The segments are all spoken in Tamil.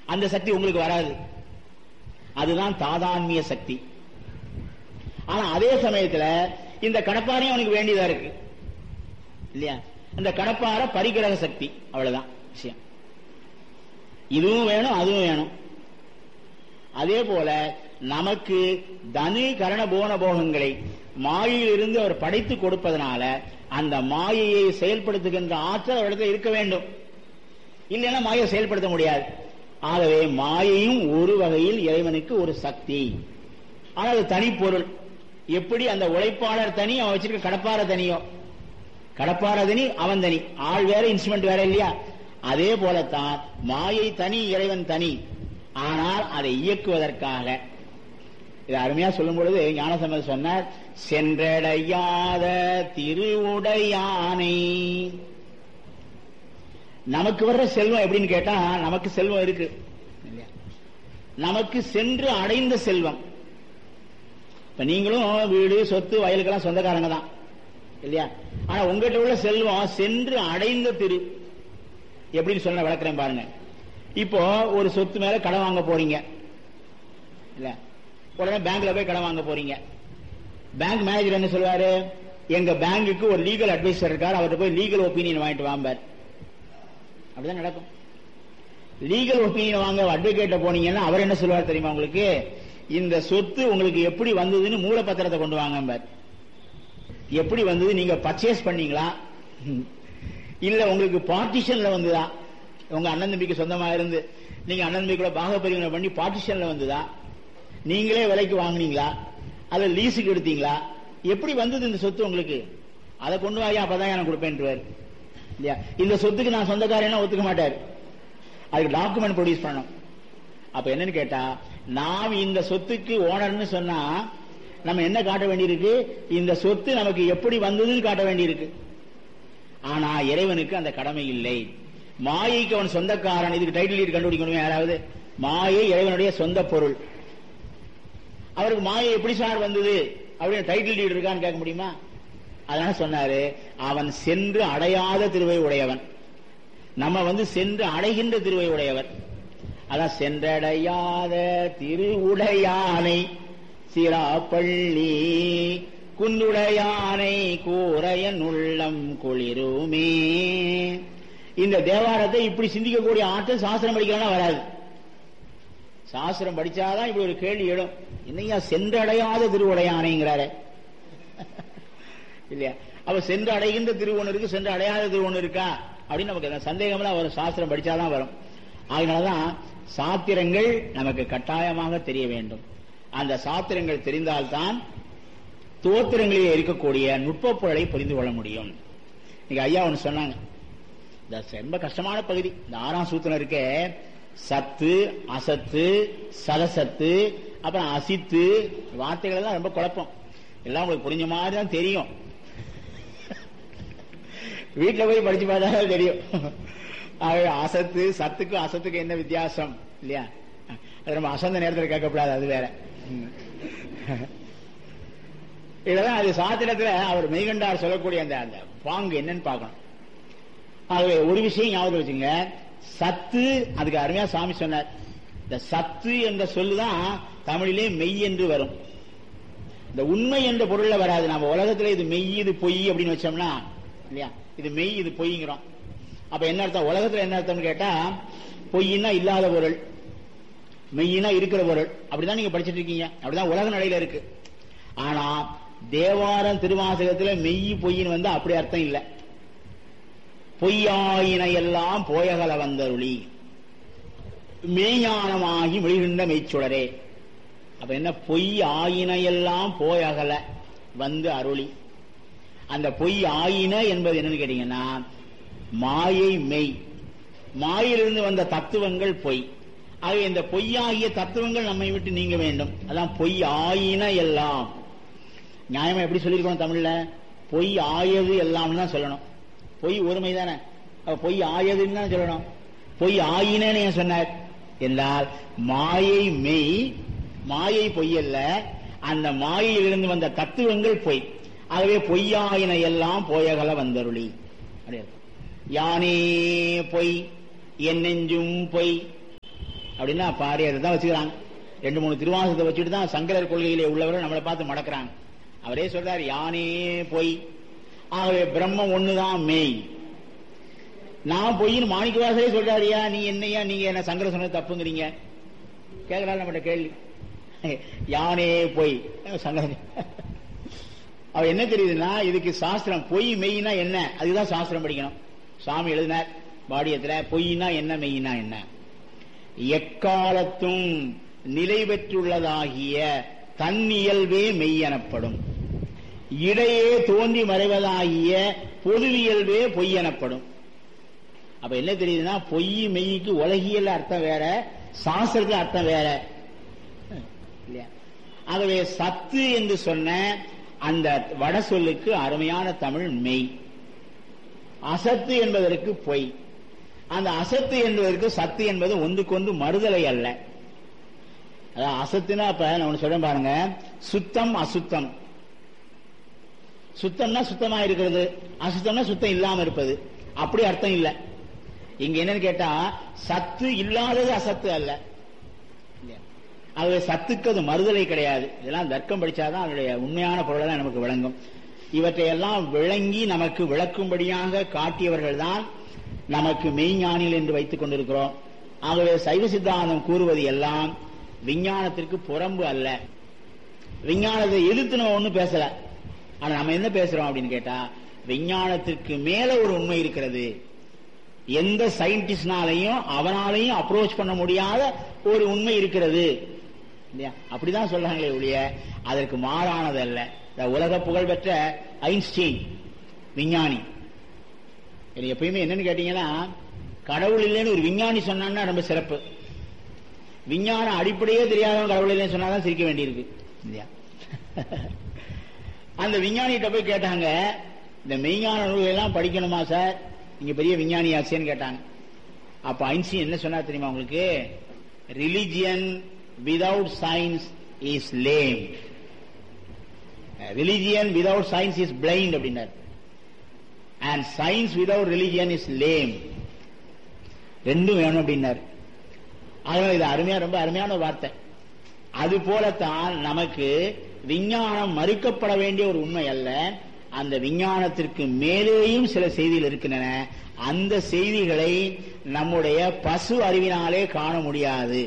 அந்த சக்தி உங்களுக்கு வராது அதுதான் தாதான்மிய சக்தி ஆனா அதே சமயத்துல இந்த கடப்பாரையும் அவனுக்கு வேண்டியதா இருக்கு இல்லையா இந்த கடப்பார பரிகிரக சக்தி அவ்வளவுதான் விஷயம் இதுவும் வேணும் அதுவும் வேணும் அதே போல நமக்கு தனு கரண போன போகங்களை மாயையிலிருந்து அவர் படைத்து கொடுப்பதனால அந்த மாயையை செயல்படுத்துகின்ற ஆற்றல் அவரிடத்தில் இருக்க வேண்டும் இல்லைன்னா மாயை செயல்படுத்த முடியாது ஆகவே மாயையும் ஒரு வகையில் இறைவனுக்கு ஒரு சக்தி ஆனால் அது தனிப்பொருள் எப்படி அந்த உழைப்பாளர் தனி அவன் வச்சிருக்க கடப்பார தனியோ கடப்பார தனி அவன் தனி ஆள் வேற இன்ஸ்ட்ருமெண்ட் வேற இல்லையா அதே போலத்தான் மாயை தனி இறைவன் தனி ஆனால் அதை இயக்குவதற்காக இது அருமையா சொல்லும் பொழுது ஞானசம்பர் சொன்னார் சென்றடையாத திருவுடையானை நமக்கு வர்ற செல்வம் எப்படின்னு கேட்டா நமக்கு செல்வம் இருக்கு இல்லையா? நமக்கு சென்று அடைந்த செல்வம் இப்ப நீங்களும் வீடு சொத்து வயலுக்கெல்லாம் சொந்தக்காரங்க தான் இல்லையா ஆனா உங்ககிட்ட உள்ள செல்வம் சென்று அடைந்த திரு எப்படின்னு சொல்ல விளக்குறேன் பாருங்க இப்போ ஒரு சொத்து மேல கடன் வாங்க போறீங்க இல்ல உடனே பேங்க்ல போய் கடன் வாங்க போறீங்க பேங்க் மேனேஜர் என்ன சொல்வாரு எங்க பேங்குக்கு ஒரு லீகல் அட்வைசர் இருக்கார் அவர்கிட்ட போய் லீகல் ஒப்பீனியன் வாங்கிட்டு வாம்பார் அப்படிதான் நடக்கும் லீகல் ஒப்பீனியன் வாங்க அட்வொகேட்ட போனீங்கன்னா அவர் என்ன சொல்லுவார் தெரியுமா உங்களுக்கு இந்த சொத்து உங்களுக்கு எப்படி வந்ததுன்னு மூலப்பத்திரத்தை கொண்டு வாங்க எப்படி வந்தது நீங்க பர்ச்சேஸ் பண்ணீங்களா இல்ல உங்களுக்கு பார்ட்டிஷன்ல வந்துதா உங்க அண்ணன் தம்பிக்கு சொந்தமா இருந்து நீங்க அண்ணன் தம்பி கூட பாக பரிவனை பண்ணி பார்ட்டிஷன்ல வந்துதா நீங்களே விலைக்கு வாங்குனீங்களா அதை லீஸுக்கு எடுத்தீங்களா எப்படி வந்தது இந்த சொத்து உங்களுக்கு அதை கொண்டு வாயா அப்பதான் எனக்கு கொடுப்பேன்ட்டுவார் இல்லையா இந்த சொத்துக்கு நான் சொந்தக்காரன் ஒத்துக்க மாட்டார் அதுக்கு டாக்குமெண்ட் ப்ரொடியூஸ் பண்ணணும் அப்ப என்னன்னு கேட்டா நாம் இந்த சொத்துக்கு ஓனர்னு சொன்னா நம்ம என்ன காட்ட வேண்டியிருக்கு இந்த சொத்து நமக்கு எப்படி வந்ததுன்னு காட்ட வேண்டியிருக்கு ஆனா இறைவனுக்கு அந்த கடமை இல்லை மாயைக்கு அவன் சொந்தக்காரன் இதுக்கு டைட்டில் டீட் கண்டுபிடிக்கணும் யாராவது மாயை இறைவனுடைய சொந்த பொருள் அவருக்கு மாயை எப்படி சார் வந்தது அப்படின்னு டைட்டில் டீட் இருக்கான்னு கேட்க முடியுமா அதனால சொன்னாரு அவன் சென்று அடையாத திருவை உடையவன் நம்ம வந்து சென்று அடைகின்ற திருவை உடையவர் அதான் சென்றடையாத திருவுடையானை சிராப்பள்ளி குன்றுடையானை கூரையன் உள்ளம் குளிருமே இந்த தேவாரத்தை இப்படி சிந்திக்கக்கூடிய ஆற்றல் சாஸ்திரம் படிக்கலாம் வராது சாஸ்திரம் படிச்சாதான் இப்படி ஒரு கேள்வி எழும் என்னையா சென்றடையாத திருவுடையானைங்கிறாரு இல்லையா அப்ப சென்று அடைகின்ற திருவொன்னு இருக்கு சென்று அடையாத திருவொன்னு இருக்கா அப்படின்னு நமக்கு சந்தேகம்லாம் வரும் சாஸ்திரம் படிச்சாதான் வரும் அதனாலதான் சாத்திரங்கள் நமக்கு கட்டாயமாக தெரிய வேண்டும் அந்த சாத்திரங்கள் தெரிந்தால்தான் தோத்திரங்களில் இருக்கக்கூடிய நுட்ப பொருளை புரிந்து கொள்ள முடியும் நீங்க ஐயா ஒன்று சொன்னாங்க இந்த ரொம்ப கஷ்டமான பகுதி இந்த ஆறாம் சூத்திரம் இருக்கே சத்து அசத்து சலசத்து அப்புறம் அசித்து வார்த்தைகள் எல்லாம் ரொம்ப குழப்பம் எல்லாம் உங்களுக்கு புரிஞ்ச மாதிரி தான் தெரியும் வீட்டுல போய் படிச்சு பார்த்தா தெரியும் அசத்து சத்துக்கு அசத்துக்கு என்ன வித்தியாசம் இல்லையா அது நம்ம அசந்த நேரத்தில் கேட்கக்கூடாது அது வேற இதெல்லாம் அது சாத்திரத்துல அவர் மெய்கண்டார் சொல்லக்கூடிய அந்த அந்த பாங்கு என்னன்னு பார்க்கணும் ஆகவே ஒரு விஷயம் ஞாபகம் வச்சுங்க சத்து அதுக்கு அருமையா சாமி சொன்னார் இந்த சத்து என்ற சொல்லுதான் தமிழிலே மெய் என்று வரும் இந்த உண்மை என்ற பொருள்ல வராது நம்ம உலகத்துல இது மெய் இது பொய் அப்படின்னு வச்சோம்னா இல்லையா இது மெய் இது பொய்ங்கிறோம் அப்ப என்ன அர்த்தம் உலகத்துல என்ன அர்த்தம்னு கேட்டா பொய்னா இல்லாத பொருள் மெய்யினா இருக்கிற பொருள் அப்படிதான் நீங்க படிச்சிட்டு இருக்கீங்க அப்படிதான் உலக நிலையில இருக்கு ஆனா தேவாரம் திருவாசகத்துல மெய் பொய்ன்னு வந்து அப்படி அர்த்தம் இல்லை பொய்யாயின எல்லாம் போயகல வந்தருளி மெய்ஞானமாகி விழுகின்ற மெய்ச்சுடரே அப்ப என்ன பொய் ஆயின எல்லாம் போயகல வந்து அருளி அந்த பொய் ஆயின என்பது என்னன்னு கேட்டீங்கன்னா மாயை மெய் மாயிலிருந்து வந்த தத்துவங்கள் பொய் ஆக இந்த பொய்யாகிய தத்துவங்கள் நம்மை விட்டு நீங்க வேண்டும் அதான் பொய் ஆயின எல்லாம் நியாயமா எப்படி சொல்லியிருக்கணும் தமிழ்ல பொய் ஆயது எல்லாம் தான் சொல்லணும் பொய் ஒருமை தானே பொய் ஆயதுன்னு தான் சொல்லணும் பொய் ஆயினேன்னு ஏன் சொன்னார் என்றால் மாயை மெய் மாயை பொய் அல்ல அந்த மாயையிலிருந்து வந்த தத்துவங்கள் பொய் ஆகவே பொய்யாயின எல்லாம் போயகல வந்தருளி யானே பொய் என் நெஞ்சும் பொய் அப்படின்னா பாரி அதை தான் வச்சுக்கிறாங்க ரெண்டு மூணு திருவாசகத்தை வச்சுட்டு தான் சங்கரர் கொள்கையிலே உள்ளவர்கள் நம்மளை பார்த்து மடக்கிறாங்க அவரே சொல்றார் யானே போய் ஆகவே பிரம்மம் ஒண்ணுதான் மெய் நான் பொய்ன்னு மாணிக்கவாசலே சொல்றாருயா நீ என்னையா நீங்க என்ன சங்கர சொன்னது தப்புங்கிறீங்க கேட்கிறாள் நம்மகிட்ட கேள்வி யானே பொய் சங்கர அவ என்ன தெரியுதுன்னா இதுக்கு சாஸ்திரம் பொய் மெய்னா என்ன அதுதான் சாஸ்திரம் படிக்கணும் சுவாமி எழுதினார் பாடியத்துல பொய்னா என்ன மெய்னா என்ன எக்காலத்தும் நிலை பெற்றுள்ளதாகிய தன்னியல்பே மெய் எனப்படும் இடையே தோன்றி மறைவதாகிய பொதுவியல்பே பொய் எனப்படும் அப்ப என்ன தெரியுதுன்னா பொய் மெய்க்கு உலகியல் அர்த்தம் வேற சாஸ்திரத்துல அர்த்தம் வேற இல்லையா ஆகவே சத்து என்று சொன்ன அந்த வட சொல்லுக்கு அருமையான தமிழ் மெய் அசத்து என்பதற்கு பொய் அந்த அசத்து என்பதற்கு சத்து என்பது ஒன்றுக்கொன்று மறுதலை அல்ல அதான் அசத்துனா இப்ப நான் ஒண்ணு சொல்றேன் பாருங்க சுத்தம் அசுத்தம் சுத்தம்னா சுத்தமா இருக்கிறது அசுத்தம்னா சுத்தம் இல்லாம இருப்பது அப்படி அர்த்தம் இல்ல இங்க என்னன்னு கேட்டா சத்து இல்லாதது அசத்து அல்ல ஆகவே சத்துக்கு அது மறுதலை கிடையாது இதெல்லாம் தர்க்கம் படிச்சாதான் அதனுடைய உண்மையான பொருளை தான் நமக்கு விளங்கும் இவற்றையெல்லாம் விளங்கி நமக்கு விளக்கும்படியாக காட்டியவர்கள் தான் நமக்கு மெய்ஞானிகள் என்று வைத்துக் கொண்டிருக்கிறோம் ஆகவே சைவ சித்தாந்தம் கூறுவது எல்லாம் விஞ்ஞானத்திற்கு புறம்பு அல்ல விஞ்ஞானத்தை எதிர்த்து நம்ம ஒண்ணும் பேசல ஆனா நம்ம என்ன பேசுறோம் அப்படின்னு கேட்டா விஞ்ஞானத்திற்கு மேல ஒரு உண்மை இருக்கிறது எந்த சயின்டிஸ்ட்னாலையும் அவனாலையும் அப்ரோச் பண்ண முடியாத ஒரு உண்மை இருக்கிறது இல்லையா அப்படிதான் சொல்றாங்களே ஒழிய அதற்கு மாறானது அல்ல இந்த உலக புகழ்பெற்ற ஐன்ஸ்டீன் விஞ்ஞானி இது எப்பயுமே என்னன்னு கேட்டீங்கன்னா கடவுள் இல்லைன்னு ஒரு விஞ்ஞானி சொன்னான்னா ரொம்ப சிறப்பு விஞ்ஞான அடிப்படையே தெரியாதவன் கடவுள் இல்லைன்னு சொன்னாதான் சிரிக்க வேண்டியிருக்கு இல்லையா அந்த விஞ்ஞானிகிட்ட போய் கேட்டாங்க இந்த மெய்ஞான நூல்கள் எல்லாம் படிக்கணுமா சார் நீங்க பெரிய விஞ்ஞானி ஆச்சேன்னு கேட்டாங்க அப்ப ஐன்ஸ்டீன் என்ன சொன்னா தெரியுமா உங்களுக்கு religion without science is lame religion without science is blind அப்படின்னார் and science without religion is lame ரெண்டும் வேணும் அப்படின்னார் அதனால இது அருமையா ரொம்ப அருமையான வார்த்தை அது போலத்தான் நமக்கு விஞ்ஞானம் மறுக்கப்பட வேண்டிய ஒரு உண்மை அல்ல அந்த விஞ்ஞானத்திற்கு மேலேயும் சில செய்திகள் இருக்கின்றன அந்த செய்திகளை நம்முடைய பசு அறிவினாலே காண முடியாது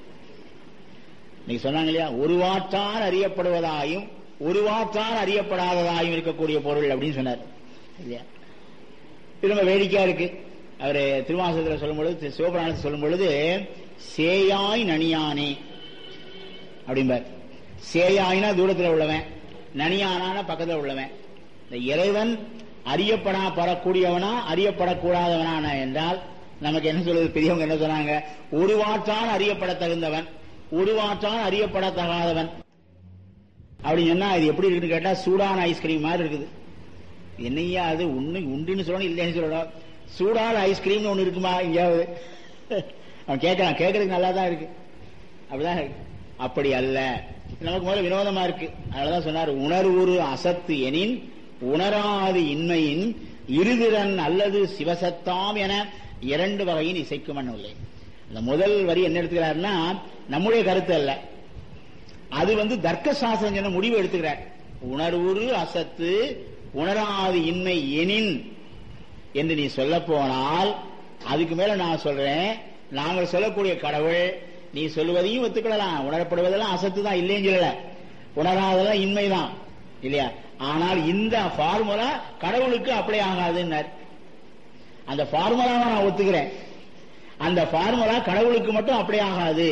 நீங்க சொன்னாங்க இல்லையா ஒருவாற்றான் அறியப்படுவதாயும் ஒருவாற்றான் அறியப்படாததாயும் இருக்கக்கூடிய பொருள் அப்படின்னு சொன்னார் இல்லையா இது ரொம்ப வேடிக்கையா இருக்கு அவரு திருவாசகத்தில் சொல்லும் பொழுது சிவபுராணத்தில் சொல்லும் பொழுது சேயாய் நனியானே அப்படிம்பார் சேயாயினா தூரத்தில் உள்ளவன் நனியானான பக்கத்தில் உள்ளவன் இந்த இறைவன் அறியப்படா படக்கூடியவனா அறியப்படக்கூடாதவனான என்றால் நமக்கு என்ன சொல்றது பெரியவங்க என்ன சொன்னாங்க உருவாற்றான் அறியப்பட தகுந்தவன் உருவாற்றான் அறியப்படத்தகாதவன் அப்படின்னு சொன்னா இது எப்படி இருக்குன்னு கேட்டா சூடான ஐஸ்கிரீம் மாதிரி இருக்குது என்னையா அது உண்மை உண்டுன்னு சொல்லணும் இல்லைன்னு சொல்லணும் சூடான ஐஸ்கிரீம்னு ஒண்ணு இருக்குமா எங்கேயாவது அவன் கேட்கறான் கேட்கறதுக்கு நல்லா தான் இருக்கு அப்படிதான் இருக்கு அப்படி அல்ல நமக்கு முதல்ல வினோதமா இருக்கு அதனாலதான் சொன்னார் உணர்வுரு அசத்து எனின் உணராது இன்மையின் இருதிறன் அல்லது சிவசத்தாம் என இரண்டு வகையின் இசைக்கும் இல்லை இந்த முதல் வரி என்ன எடுத்துக்கிறாருன்னா நம்முடைய கருத்து அல்ல அது வந்து தர்க்க சாஸ்திரம் சொன்ன முடிவு எடுத்துக்கிறார் உணர்வுரு அசத்து உணராது இன்மை எனின் என்று நீ சொல்ல போனால் அதுக்கு மேல நான் சொல்றேன் நாங்கள் சொல்லக்கூடிய கடவுள் நீ சொல்லுவதையும் ஒத்துக்கொள்ளலாம் உணரப்படுவதெல்லாம் அசத்து தான் இல்லைன்னு சொல்லல உணராதெல்லாம் இன்மைதான் இல்லையா ஆனால் இந்த ஃபார்முலா கடவுளுக்கு அப்ளை ஆகாதுன்னார் அந்த ஃபார்முலாவை நான் ஒத்துக்கிறேன் அந்த ஃபார்முலா கடவுளுக்கு மட்டும் அப்ளை ஆகாது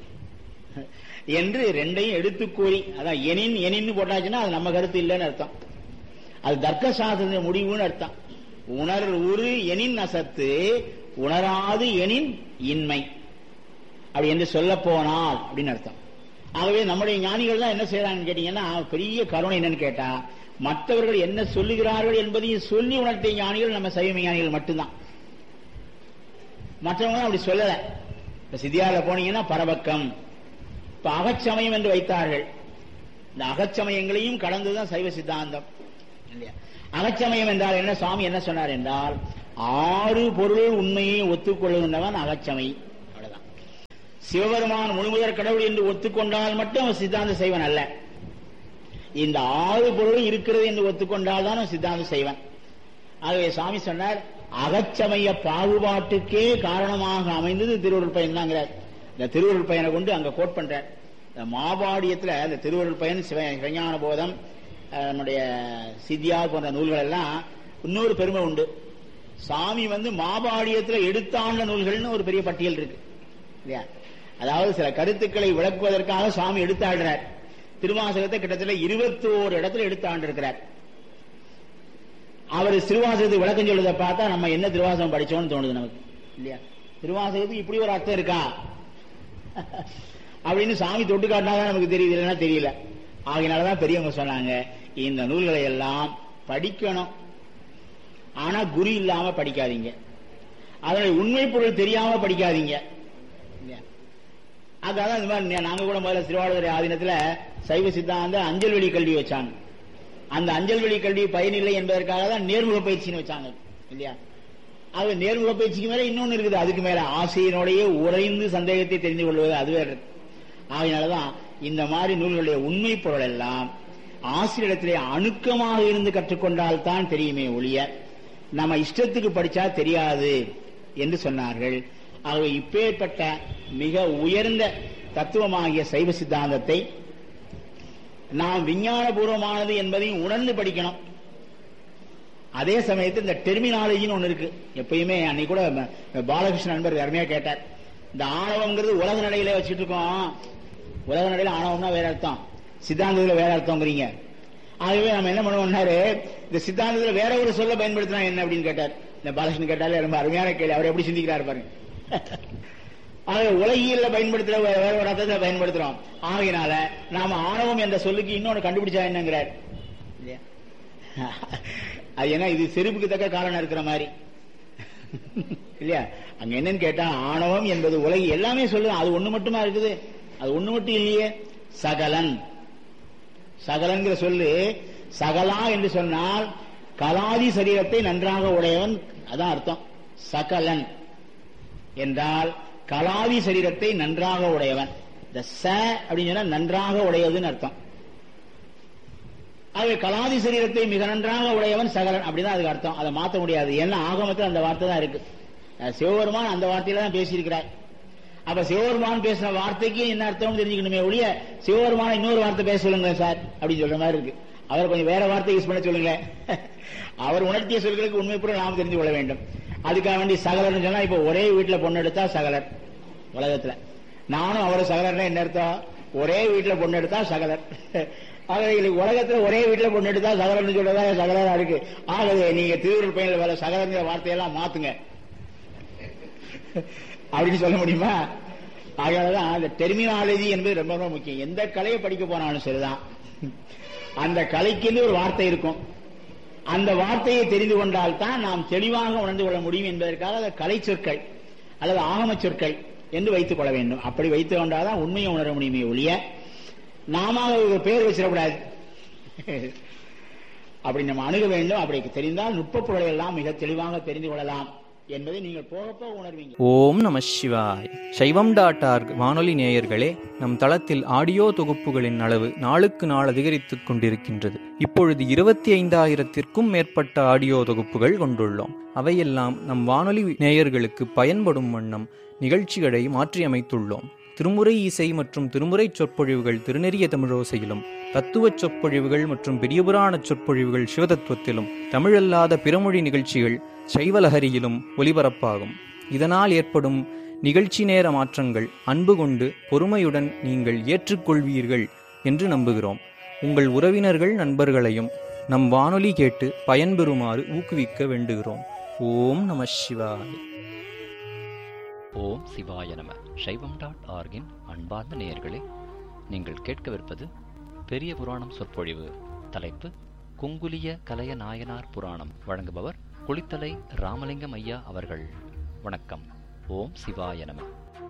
என்று ரெண்டையும் எடுத்து கூறி அதான் எனின் எனின்னு போட்டாச்சுன்னா அது நம்ம கருத்து இல்லைன்னு அர்த்தம் அது தர்க்க சாஸ்திர முடிவுன்னு அர்த்தம் உணர் உரு எனின் அசத்து உணராது எனின் இன்மை அப்படி என்று சொல்ல போனால் அப்படின்னு அர்த்தம் ஆகவே நம்முடைய ஞானிகள் தான் என்ன செய்யறாங்கன்னு கேட்டீங்கன்னா பெரிய கருணை என்னன்னு கேட்டா மற்றவர்கள் என்ன சொல்லுகிறார்கள் என்பதையும் சொல்லி உணர்த்திய ஞானிகள் நம்ம சைவ ஞானிகள் மட்டும்தான் மற்றவங்க அப்படி சொல்லல இப்ப சித்தியால போனீங்கன்னா பரபக்கம் இப்ப அகச்சமயம் என்று வைத்தார்கள் இந்த அகச்சமயங்களையும் கடந்துதான் சைவ சித்தாந்தம் இல்லையா அகச்சமயம் என்றால் என்ன சுவாமி என்ன சொன்னார் என்றால் ஆறு பொருள் உண்மையை ஒத்துக்கொள்ளுகின்றவன் அகச்சமை அவ்வளவுதான் சிவபெருமான் முழுமுதற் கடவுள் என்று ஒத்துக்கொண்டால் மட்டும் அவன் சித்தாந்த செய்வன் அல்ல இந்த ஆறு பொருளும் இருக்கிறது என்று ஒத்துக்கொண்டால் தான் அவன் சித்தாந்த செய்வன் ஆகவே சாமி சொன்னார் அகச்சமய பாகுபாட்டுக்கே காரணமாக அமைந்தது திருவருள் பயன் தாங்கிறார் இந்த திருவருள் பயனை கொண்டு அங்க கோட் பண்றார் இந்த மாபாடியத்துல இந்த திருவருள் பயன் சிவ சிவஞான போதம் அஹ், நம்முடைய சித்தியா போன்ற நூல்கள் எல்லாம் இன்னொரு பெருமை உண்டு சாமி வந்து மாபாடியத்துல எடுத்தாண்ட நூல்கள்னு ஒரு பெரிய பட்டியல் இருக்கு இல்லையா அதாவது சில கருத்துக்களை விளக்குவதற்காக சாமி எடுத்தாடுறார் திருவாசகத்தை கிட்டத்தட்ட இருபத்தோரு இடத்துல எடுத்தாண்டு இருக்கிறார் அவர் திருவாசகத்துக்கு விளக்கம் சொல்றதை பார்த்தா நம்ம என்ன திருவாசகம் படிச்சோம்னு தோணுது நமக்கு இல்லையா திருவாசகத்துக்கு இப்படி ஒரு அர்த்தம் இருக்கா அப்படின்னு சாமி தொட்டு காட்டினாதான் நமக்கு தெரியுது இல்லைன்னா தெரியல ஆகையினாலதான் பெரியவங்க சொன்னாங்க இந்த நூல்களை எல்லாம் படிக்கணும் ஆனா குரு இல்லாம படிக்காதீங்க அதனுடைய உண்மை பொருள் தெரியாம படிக்காதீங்க இல்லையா? அதான் இந்த மாதிரி நாங்க கூட முதல்ல திருவாரூர் ஆதீனத்துல சைவ சித்தாந்த அஞ்சல் வெளி கல்வி வச்சாங்க அந்த அஞ்சல் வெளி கல்வி பயனில்லை என்பதற்காக தான் நேர்முக பயிற்சின்னு வச்சாங்க இல்லையா அது நேர்முக பயிற்சிக்கு மேல இன்னொன்னு இருக்குது அதுக்கு மேல ஆசையினோடையே உறைந்து சந்தேகத்தை தெரிந்து கொள்வது அது வேற இருக்கு. ஆகையினாலதான் இந்த மாதிரி நூல்களுடைய உண்மை பொருள் எல்லாம் ஆசிரியரிடத்திலே அணுக்கமாக இருந்து கற்றுக்கொண்டால் தான் தெரியுமே ஒழிய நம்ம இஷ்டத்துக்கு படிச்சா தெரியாது என்று சொன்னார்கள் ஆகவே இப்பேற்பட்ட மிக உயர்ந்த தத்துவமாகிய சைவ சித்தாந்தத்தை நாம் விஞ்ஞானபூர்வமானது என்பதையும் உணர்ந்து படிக்கணும் அதே சமயத்தில் இந்த டெர்மினாலஜின்னு ஒண்ணு இருக்கு எப்பயுமே அன்னைக்கு கூட ம- பாலகிருஷ்ணன் நண்பர் அருமையா கேட்டார் இந்த ஆணவம்ங்கிறது உலக நடையில வச்சுட்டு இருக்கோம் உலக நடையில ஆணவம்னா வேற அர்த்தம் சித்தாந்தத்துல வேற அர்த்தம்ங்கிறீங்க ஆகவே நம்ம என்ன பண்ணுவோம்னாரு இந்த சித்தாந்தத்துல வேற ஒரு சொல்ல பயன்படுத்தினா என்ன அப்படின்னு கேட்டார் இந்த பாலகிருஷ்ணன் கேட்டாலே ரொம்ப அருமையான கேள்வி அவர் எப்படி சிந்திக்கிறாரு பாருங்க ஆக உலகியல்ல பயன்படுத்துற வேற வேற ஒரு அர்த்தத்தை பயன்படுத்துறோம் ஆகையினால நாம ஆணவம் என்ற சொல்லுக்கு இன்னொன்னு கண்டுபிடிச்சா என்னங்கிறார் இல்லையா? அது என்ன இது செருப்புக்கு தக்க காரணம் இருக்கிற மாதிரி இல்லையா அங்க என்னன்னு கேட்டா ஆணவம் என்பது உலகி எல்லாமே சொல்லுது அது ஒண்ணு மட்டுமா இருக்குது அது ஒண்ணு மட்டும் இல்லையே சகலன் சகலன்கிற சொல்லு சகலா என்று சொன்னால் கலாதி சரீரத்தை நன்றாக உடையவன் அதான் அர்த்தம் சகலன் என்றால் கலாதி சரீரத்தை நன்றாக உடையவன் இந்த ச அப்படின்னு சொன்னா நன்றாக உடையதுன்னு அர்த்தம் ஆகவே கலாதி சரீரத்தை மிக நன்றாக உடையவன் சகலன் அப்படிதான் அதுக்கு அர்த்தம் அதை மாற்ற முடியாது ஏன்னா ஆகமத்தில் அந்த வார்த்தை தான் இருக்கு அஹ் சிவபெருமான் அந்த வார்த்தையில தான் பேசியிருக்கிறார் அப்ப சிவபெருமான் பேசின வார்த்தைக்கு என்ன அர்த்தம்னு தெரிஞ்சுக்கணுமே ஒழிய சிவபெருமான இன்னொரு வார்த்தை பேச சொல்லுங்க சார் அப்படின்னு சொல்ற மாதிரி இருக்கு அவர் கொஞ்சம் வேற வார்த்தை யூஸ் பண்ண சொல்லுங்களேன் அவர் உணர்த்திய சொல்களுக்கு உண்மை பூரா நாம் தெரிந்து கொள்ள வேண்டும் அதுக்காக வேண்டி சகலர்னு சொன்னா இப்ப ஒரே வீட்டுல பொண்ணு எடுத்தா சகலர் உலகத்துல நானும் அவரும் சகலர்னா என்ன அர்த்தம் ஒரே வீட்டுல பொண்ணு எடுத்தா சகலர் ஆகவே இன்னைக்கு உலகத்துல ஒரே வீட்டுல பொண்ணு எடுத்தா சகலர்னு சொல்றதா சகலரா இருக்கு ஆகவே நீங்க திருவள்ளுவர் பையன்ல வர சகலங்கிற வார்த்தையெல்லாம் மாத்துங்க அப்படின்னு சொல்ல முடியுமா அதனாலதான் அந்த டெர்மினாலஜி என்பது ரொம்ப ரொம்ப முக்கியம் எந்த கலையை படிக்க போனாலும் சரிதான் அந்த கலைக்கு ஒரு வார்த்தை இருக்கும் அந்த வார்த்தையை தெரிந்து கொண்டால் தான் நாம் தெளிவாக உணர்ந்து கொள்ள முடியும் என்பதற்காக அந்த கலை சொற்கள் அல்லது ஆகம சொற்கள் என்று வைத்துக் கொள்ள வேண்டும் அப்படி வைத்துக் கொண்டால்தான் உண்மையை உணர முடியுமே ஒழிய நாம ஒரு பேர் வச்சிடக்கூடாது அப்படி நம்ம அணுக வேண்டும் அப்படி தெரிந்தால் நுட்ப பொருளை எல்லாம் மிக தெளிவாக தெரிந்து கொள்ளலாம் என்பதை நீங்கள் போக போக உணர்வீங்க ஓம் நம சிவாய் சைவம் டாட் ஆர்க் வானொலி நேயர்களே நம் தளத்தில் ஆடியோ தொகுப்புகளின் அளவு நாளுக்கு நாள் அதிகரித்துக் கொண்டிருக்கின்றது இப்பொழுது இருபத்தி ஐந்தாயிரத்திற்கும் மேற்பட்ட ஆடியோ தொகுப்புகள் கொண்டுள்ளோம் அவையெல்லாம் நம் வானொலி நேயர்களுக்கு பயன்படும் வண்ணம் நிகழ்ச்சிகளை மாற்றியமைத்துள்ளோம் திருமுறை இசை மற்றும் திருமுறை சொற்பொழிவுகள் திருநெறிய தமிழோசையிலும் தத்துவச் சொற்பொழிவுகள் மற்றும் பெரியபுராண சொற்பொழிவுகள் சிவதத்துவத்திலும் தமிழல்லாத பிறமொழி நிகழ்ச்சிகள் சைவலஹரியிலும் ஒலிபரப்பாகும் இதனால் ஏற்படும் நிகழ்ச்சி நேர மாற்றங்கள் அன்பு கொண்டு பொறுமையுடன் நீங்கள் ஏற்றுக்கொள்வீர்கள் என்று நம்புகிறோம் உங்கள் உறவினர்கள் நண்பர்களையும் நம் வானொலி கேட்டு பயன்பெறுமாறு ஊக்குவிக்க வேண்டுகிறோம் ஓம் நம சிவாய ஓம் சிவாய நம சைவம் டாட் ஆர்கின் அன்பார்ந்த நேயர்களே நீங்கள் கேட்கவிருப்பது பெரிய புராணம் சொற்பொழிவு தலைப்பு குங்குலிய கலைய நாயனார் புராணம் வழங்குபவர் குளித்தலை ராமலிங்கம் ஐயா அவர்கள் வணக்கம் ஓம் சிவாய நம